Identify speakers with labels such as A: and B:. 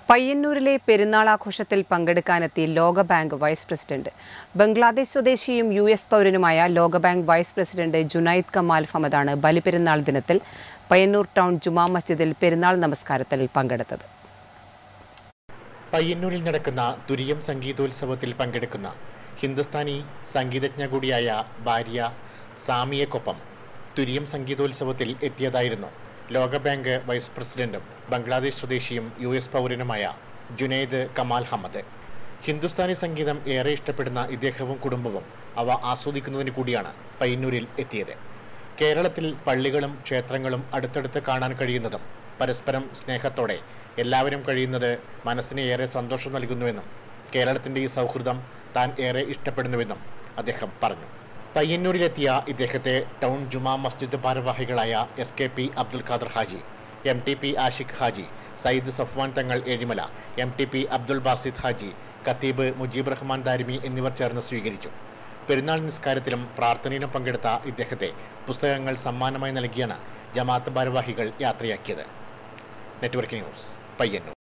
A: പയ്യന്നൂരിലെ പെരുന്നാൾ ആഘോഷത്തിൽ പങ്കെടുക്കാനെത്തി ലോകബാങ്ക് വൈസ് പ്രസിഡന്റ് ബംഗ്ലാദേശ് സ്വദേശിയും യു എസ് പൗരനുമായ ലോകബാങ്ക് വൈസ് പ്രസിഡന്റ് ജുനൈദ് കമാൽ ഫമദാണ് ബലിപെരുന്നാൾ ദിനത്തിൽ പയ്യന്നൂർ ടൗൺ ജുമാ മസ്ജിദിൽ പെരുന്നാൾ നമസ്കാരത്തിൽ പങ്കെടുത്തത്
B: പയ്യന്നൂരിൽ നടക്കുന്ന തുരിയം സംഗീതോത്സവത്തിൽ പങ്കെടുക്കുന്ന ഹിന്ദുസ്ഥാനി സംഗീതജ്ഞ കൂടിയായ ഭാര്യ സാമിയക്കൊപ്പം തുരിയം സംഗീതോത്സവത്തിൽ എത്തിയതായിരുന്നു ലോകബാങ്ക് വൈസ് പ്രസിഡന്റും ബംഗ്ലാദേശ് സ്വദേശിയും യു എസ് പൗരനുമായ ജുനൈദ് കമാൽ ഹമ്മദ് ഹിന്ദുസ്ഥാനി സംഗീതം ഏറെ ഇഷ്ടപ്പെടുന്ന ഇദ്ദേഹവും കുടുംബവും അവ ആസ്വദിക്കുന്നതിന് കൂടിയാണ് പയ്യന്നൂരിൽ എത്തിയത് കേരളത്തിൽ പള്ളികളും ക്ഷേത്രങ്ങളും അടുത്തടുത്ത് കാണാൻ കഴിയുന്നതും പരസ്പരം സ്നേഹത്തോടെ എല്ലാവരും കഴിയുന്നത് മനസ്സിന് ഏറെ സന്തോഷം നൽകുന്നുവെന്നും കേരളത്തിൻ്റെ ഈ സൗഹൃദം താൻ ഏറെ ഇഷ്ടപ്പെടുന്നുവെന്നും അദ്ദേഹം പറഞ്ഞു പയ്യന്നൂരിലെത്തിയ ഇദ്ദേഹത്തെ ടൗൺ ജുമാ മസ്ജിദ് ഭാരവാഹികളായ S K P Abdul Khader Haji M T P Ashiq Haji Sayyid Safwan Thangal Ezhimala M T P Abdul Basid Haji ഖത്തീബ് മുജീബ് റഹ്മാൻ ദാരിമി എന്നിവർ ചേർന്ന് സ്വീകരിച്ചു പെരുന്നാൾ നിസ്കാരത്തിലും പ്രാർത്ഥനയിലും പങ്കെടുത്ത ഇദ്ദേഹത്തെ പുസ്തകങ്ങൾ സമ്മാനമായി നൽകിയാണ് ജമാഅത്ത് ഭാരവാഹികൾ യാത്രയാക്കിയത് നെറ്റ്വർക്ക് ന്യൂസ് പയ്യന്നൂർ